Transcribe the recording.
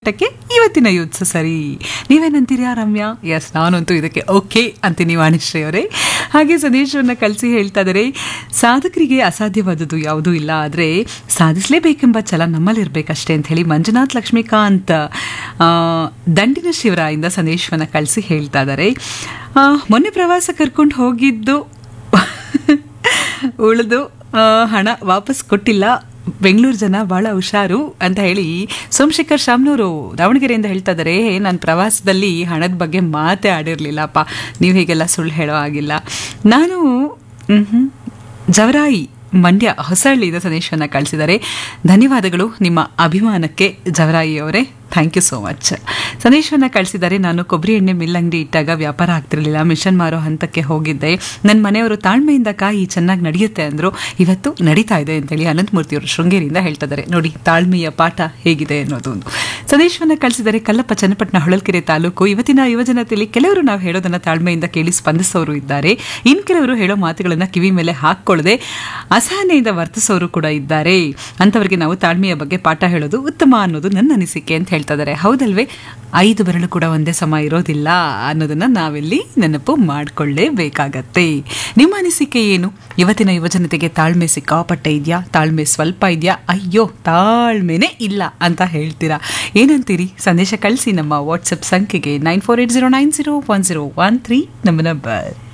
ಕಾಲಘಟ್ಟಕ್ಕೆ ಇವತ್ತಿನ ಯೂತ್ಸ್ ಸರಿ ನೀವೇನಂತೀರಾ ರಮ್ಯಾ ಎಸ್ ನಾನಂತೂ ಇದಕ್ಕೆ ಓಕೆ ಅಂತೀನಿ ವಾಣಿಶ್ರೀ ಅವರೇ ಹಾಗೆ ಸಂದೇಶವನ್ನು ಕಳಿಸಿ ಹೇಳ್ತಾ ಇದ್ದಾರೆ ಸಾಧಕರಿಗೆ ಅಸಾಧ್ಯವಾದದ್ದು ಯಾವುದೂ ಇಲ್ಲ ಆದರೆ ಸಾಧಿಸಲೇಬೇಕೆಂಬ ಛಲ ನಮ್ಮಲ್ಲಿರ್ಬೇಕಷ್ಟೇ ಅಂತ ಹೇಳಿ ಮಂಜುನಾಥ್ ಲಕ್ಷ್ಮೀಕಾಂತ್ ಆ, ದಂಡಿನ ಶಿವರಾಯಿಂದ ಸಂದೇಶವನ್ನು ಕಳಿಸಿ ಹೇಳ್ತಾ ಇದ್ದಾರೆ ಆ, ಮೊನ್ನೆ ಪ್ರವಾಸ ಕರ್ಕೊಂಡು ಹೋಗಿದ್ದು ಉಳಿದು ಆ, ಹಣ ವಾಪಸ್ ಕೊಟ್ಟಿಲ್ಲ ಬೆಂಗಳೂರು ಜನ ಭಾಳ ಹುಷಾರು ಅಂತ ಹೇಳಿ ಸೋಮಶೇಖರ್ ಶಾಮ್ನೂರು ದಾವಣಗೆರೆಯಿಂದ ಹೇಳ್ತಾ ಇದ್ದಾರೆ ನಾನು ಪ್ರವಾಸದಲ್ಲಿ ಹಣದ ಬಗ್ಗೆ ಮಾತೇ ಆಡಿರಲಿಲ್ಲಪ್ಪ ನೀವು ಹೀಗೆಲ್ಲ ಸುಳ್ಳು ಹೇಳೋ ಆಗಿಲ್ಲ ನಾನು ಮ್ಹೂ. ಜವರಾಯಿ ಮಂಡ್ಯ ಹೊಸಹಳ್ಳಿಯಿಂದ ಸಂದೇಶವನ್ನು ಕಳಿಸಿದ್ದಾರೆ ಧನ್ಯವಾದಗಳು ನಿಮ್ಮ ಅಭಿಮಾನಕ್ಕೆ ಜವರಾಯಿ ಅವರೇ ಥ್ಯಾಂಕ್ ಯು ಸೋ ಮಚ್ ಸಂದೇಶವನ್ನು ಕಳಿಸಿದ್ದಾರೆ ನಾನು ಕೊಬ್ಬರಿ ಎಣ್ಣೆ ಮಿಲ್ ಅಂಗಡಿ ಇಟ್ಟಾಗ ವ್ಯಾಪಾರ ಆಗ್ತಿರಲಿಲ್ಲ ಮಿಷನ್ ಮಾರೋ ಹಂತಕ್ಕೆ ಹೋಗಿದ್ದೆ ನನ್ನ ಮನೆಯವರು ತಾಳ್ಮೆಯಿಂದ ಕಾಯಿ ಚೆನ್ನಾಗಿ ನಡೆಯುತ್ತೆ ಅಂದರು ಇವತ್ತು ನಡೀತಾ ಇದೆ ಅಂತೇಳಿ ಅನಂತಮೂರ್ತಿಯವರು ಶೃಂಗೇರಿಯಿಂದ ಹೇಳ್ತಾ ಇದ್ದಾರೆ ನೋಡಿ ತಾಳ್ಮೆಯ ಪಾಠ ಹೇಗಿದೆ ಅನ್ನೋದು ಒಂದು ಸಂದೇಶವನ್ನು ಕಳಿಸಿದರೆ ಕಲ್ಲಪ್ಪ ಚನ್ನಪಟ್ಟಣ ಹೊಳಲ್ಕೆರೆ ತಾಲೂಕು ಇವತ್ತಿನ ಯುವಜನತೆಯಲ್ಲಿ ಕೆಲವರು ನಾವು ಹೇಳೋದನ್ನ ತಾಳ್ಮೆಯಿಂದ ಕೇಳಿ ಸ್ಪಂದಿಸೋರು ಇದ್ದಾರೆ ಇನ್ನು ಕೆಲವರು ಹೇಳೋ ಮಾತುಗಳನ್ನು ಕಿವಿ ಮೇಲೆ ಹಾಕ್ಕೊಳ್ಳದೆ ಅಸಹನೆಯಿಂದ ವರ್ತಿಸೋರು ಕೂಡ ಇದ್ದಾರೆ ಅಂಥವರಿಗೆ ನಾವು ತಾಳ್ಮೆಯ ಬಗ್ಗೆ ಪಾಠ ಹೇಳೋದು ಉತ್ತಮ ಅನ್ನೋದು ನನ್ನ ಅನಿಸಿಕೆ ಅಂತ ಹೇಳ್ತಾ ಇದ್ದಾರೆ ಹೌದಲ್ವೇ ಐದು ಬೆರಳು ಕೂಡ ಒಂದೇ ಸಮ ಇರೋದಿಲ್ಲ ಅನ್ನೋದನ್ನ ನಾವೆಲ್ಲಿ ನೆನಪು ಮಾಡಿಕೊಳ್ಳೇಬೇಕಾಗತ್ತೆ ನಿಮ್ಮ ಅನಿಸಿಕೆ ಏನು ಇವತ್ತಿನ ಯುವಜನತೆಗೆ ತಾಳ್ಮೆ ಸಿಕ್ಕಾಪಟ್ಟೆ ಇದೆಯಾ ತಾಳ್ಮೆ ಸ್ವಲ್ಪ ಇದೆಯಾ ಅಯ್ಯೋ ತಾಳ್ಮೆನೇ ಇಲ್ಲ ಅಂತ ಹೇಳ್ತೀರಾ ಏನಂತೀರಿ ಸಂದೇಶ ಕಳಿಸಿ ನಮ್ಮ ವಾಟ್ಸಪ್ ಸಂಖ್ಯೆಗೆ nine four eight zero nine zero one zero one three ನಮ್ಮ ನಂಬರ್